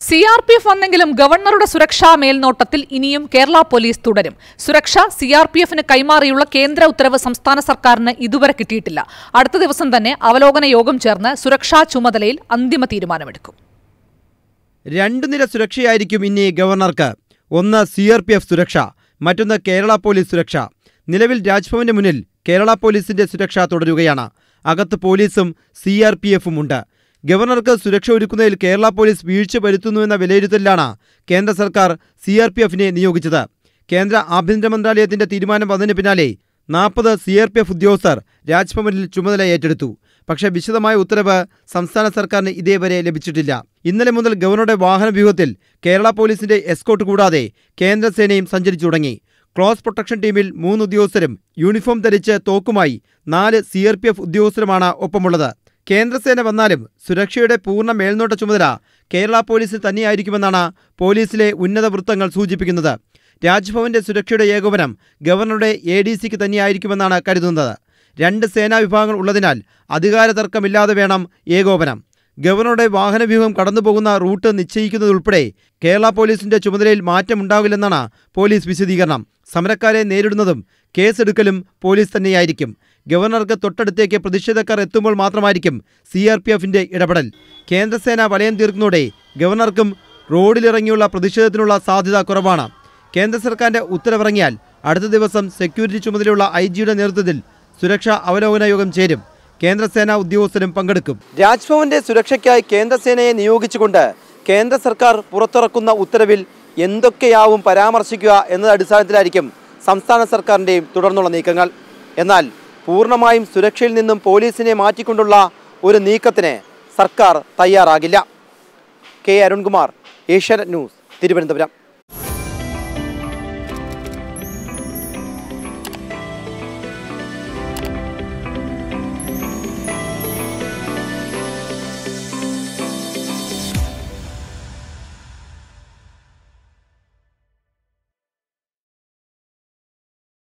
C R P F വന്നെങ്കിലും ഗവർണറുടെ സുരക്ഷാ മേൽനോട്ടത്തിൽ ഇനിയും കേരള പോലീസ് തുടരും സുരക്ഷ സി ആർ പി എഫിന് കൈമാറിയുള്ള കേന്ദ്ര ഉത്തരവ് സംസ്ഥാന സർക്കാരിന് ഇതുവരെ കിട്ടിയിട്ടില്ല അടുത്ത ദിവസം തന്നെ അവലോകന യോഗം ചേർന്ന് സുരക്ഷാ ചുമതലയിൽ അന്തിമ തീരുമാനമെടുക്കും രണ്ടു നില സുരക്ഷയായിരിക്കും ഇനി ഗവർണർക്ക് ഒന്ന് സി ആർ പി എഫ് സുരക്ഷ മറ്റൊന്ന് കേരള പോലീസ് സുരക്ഷ നിലവിൽ രാജ്ഭവന്റെ മുന്നിൽ കേരള പോലീസിന്റെ സുരക്ഷ തുടരുകയാണ് അകത്ത് പോലീസും സി ആർ പി എഫും ഉണ്ട് ഗവർണർക്ക് സുരക്ഷ ഒരുക്കുന്നതിൽ കേരള പോലീസ് വീഴ്ച വരുത്തുന്നുവെന്ന വിലയിരുത്തലിലാണ് കേന്ദ്ര സർക്കാർ സി ആർ പി എഫിനെ നിയോഗിച്ചത് കേന്ദ്ര ആഭ്യന്തര മന്ത്രാലയത്തിന്റെ തീരുമാനം വന്നതിന് പിന്നാലെ നാൽപ്പത് സി ആർ പി എഫ് ഉദ്യോഗസ്ഥർ രാജ്ഭവനിൽ ചുമതല ഏറ്റെടുത്തു പക്ഷേ വിശദമായ ഉത്തരവ് സംസ്ഥാന സർക്കാരിന് ഇതേവരെ ലഭിച്ചിട്ടില്ല ഇന്നലെ മുതൽ ഗവർണറുടെ വാഹനവ്യൂഹത്തിൽ കേരള പോലീസിന്റെ എസ്കോട്ട് കൂടാതെ കേന്ദ്രസേനയും സഞ്ചരിച്ചു തുടങ്ങി ക്ലോസ് പ്രൊട്ടക്ഷൻ ടീമിൽ മൂന്ന് ഉദ്യോഗസ്ഥരും യൂണിഫോം ധരിച്ച് തോക്കുമായി നാല് സി ആർ പി എഫ് ഉദ്യോഗസ്ഥരുമാണ് ഒപ്പമുള്ളത് കേന്ദ്രസേന വന്നാലും സുരക്ഷയുടെ പൂർണ്ണ മേൽനോട്ട ചുമതല കേരള പോലീസിൽ തന്നെയായിരിക്കുമെന്നാണ് പോലീസിലെ ഉന്നത വൃത്തങ്ങൾ സൂചിപ്പിക്കുന്നത് രാജ്ഭവന്റെ സുരക്ഷയുടെ ഏകോപനം ഗവർണറുടെ എ ഡി സിക്ക് തന്നെയായിരിക്കുമെന്നാണ് കരുതുന്നത് രണ്ട് സേനാ വിഭാഗങ്ങൾ ഉള്ളതിനാൽ അധികാര തർക്കമില്ലാതെ വേണം ഏകോപനം ഗവർണറുടെ വാഹനവ്യൂഹം കടന്നുപോകുന്ന റൂട്ട് നിശ്ചയിക്കുന്നതുൾപ്പെടെ കേരള പോലീസിന്റെ ചുമതലയിൽ മാറ്റമുണ്ടാകില്ലെന്നാണ് പോലീസ് വിശദീകരണം സമരക്കാരെ നേരിടുന്നതും കേസെടുക്കലും പോലീസ് തന്നെയായിരിക്കും ഗവർണർക്ക് തൊട്ടടുത്തേക്ക് പ്രതിഷേധക്കാർ എത്തുമ്പോൾ മാത്രമായിരിക്കും സി ആർ പി എഫിന്റെ ഇടപെടൽ കേന്ദ്രസേന വലയം തീർക്കുന്നതോടെ ഗവർണർക്കും റോഡിലിറങ്ങിയുള്ള പ്രതിഷേധത്തിനുള്ള സാധ്യത കുറവാണ് കേന്ദ്ര സർക്കാരിന്റെ ഉത്തരവിറങ്ങിയാൽ അടുത്ത ദിവസം സെക്യൂരിറ്റി ചുമതലയുള്ള ഐ ജിയുടെ നേതൃത്വത്തിൽ സുരക്ഷാ അവലോകന യോഗം ചേരും കേന്ദ്രസേനാ ഉദ്യോഗസ്ഥരും പങ്കെടുക്കും രാജ്ഭവന്റെ സുരക്ഷയ്ക്കായി കേന്ദ്രസേനയെ നിയോഗിച്ചുകൊണ്ട് കേന്ദ്ര സർക്കാർ പുറത്തിറക്കുന്ന ഉത്തരവിൽ എന്തൊക്കെയാവും പരാമർശിക്കുക എന്നത് അടിസ്ഥാനത്തിലായിരിക്കും സംസ്ഥാന സർക്കാരിൻ്റെയും തുടർന്നുള്ള നീക്കങ്ങൾ എന്നാൽ പൂർണ്ണമായും സുരക്ഷയിൽ നിന്നും പോലീസിനെ മാറ്റിക്കൊണ്ടുള്ള ഒരു നീക്കത്തിന് സർക്കാർ തയ്യാറാകില്ല കെ അരുൺകുമാർ ഏഷ്യാനെറ്റ് ന്യൂസ് തിരുവനന്തപുരം